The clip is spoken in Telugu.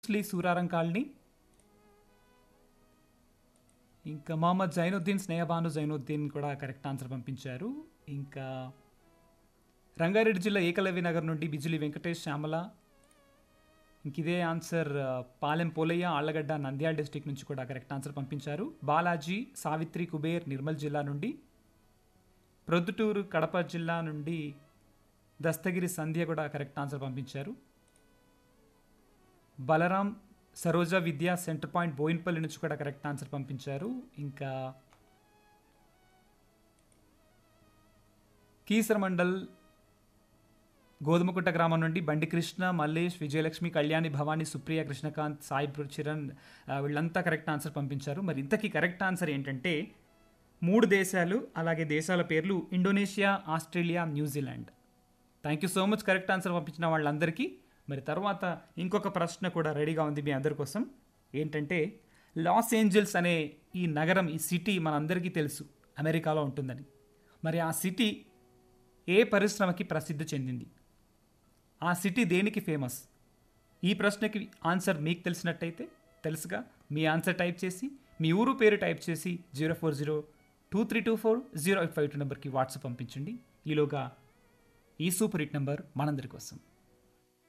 మోస్ట్లీ సూరారం కాలనీ ఇంకా మొహమ్మద్ జైనుద్దీన్ స్నేహబాను జైనుద్దీన్ కూడా కరెక్ట్ ఆన్సర్ పంపించారు ఇంకా రంగారెడ్డి జిల్లా ఏకలవ్య నగర్ నుండి బిజిలి వెంకటేష్ శ్యామల ఇంక ఇదే ఆన్సర్ ఆ, పాలెం పోలయ్య ఆళ్లగడ్డ నంద్యాల డిస్టిక్ నుంచి కూడా కరెక్ట్ ఆన్సర్ పంపించారు బాలాజీ సావిత్రి కుబేర్ నిర్మల్ జిల్లా నుండి ప్రొద్దుటూరు కడప జిల్లా నుండి దస్తగిరి సంధ్య కూడా కరెక్ట్ ఆన్సర్ పంపించారు బలరాం సరోజ విద్యా సెంటర్ పాయింట్ బోయిన్పల్లి నుంచి కూడా కరెక్ట్ ఆన్సర్ పంపించారు ఇంకా కీసర మండల్ గోధుమకుంట గ్రామం నుండి బండి కృష్ణ మల్లేష్ విజయలక్ష్మి కళ్యాణి భవానీ సుప్రియ కృష్ణకాంత్ సాయి చిరణ్ ఆ, వీళ్ళంతా కరెక్ట్ ఆన్సర్ పంపించారు మరి ఇంతకీ కరెక్ట్ ఆన్సర్ ఏంటంటే మూడు దేశాలు అలాగే దేశాల పేర్లు Indonesia Australia New Zealand thank you so much correct answer పంపించిన వాళ్ళందరికీ మరి తర్వాత ఇంకొక ప్రశ్న కూడా రెడీగా ఉంది మీ అందరి కోసం ఏంటంటే లాస్ ఏంజల్స్ అనే ఈ నగరం ఈ సిటీ మనందరికీ తెలుసు అమెరికాలో ఉంటుందని మరి ఆ సిటీ ఏ పరిశ్రమకి ప్రసిద్ధి చెందింది ఆ సిటీ దేనికి ఫేమస్ ఈ ప్రశ్నకి ఆన్సర్ మీకు తెలిసినట్టయితే తెలుసుగా మీ ఆన్సర్ టైప్ చేసి మీ ఊరు పేరు టైప్ చేసి zero four zero two three two four zero eight five two నెంబర్కి వాట్సాప్ పంపించండి ఈలోగా ఈ సూపర్ హిట్ నెంబర్ మనందరి కోసం